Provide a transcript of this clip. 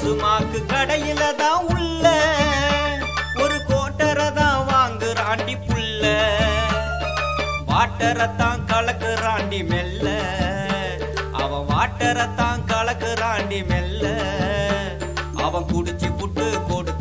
டாசுமாக்கு கடையில தான் உள்ள ஒரு கோட்டரை தான் வாங்குறாண்டி புள்ள வாட்டரைத்தான் கலக்குறாண்டி மெல்ல அவன் வாட்டரைத்தான் கலக்குறாண்டி மெல்ல அவன் குடிச்சு புட்டு கொடுக்க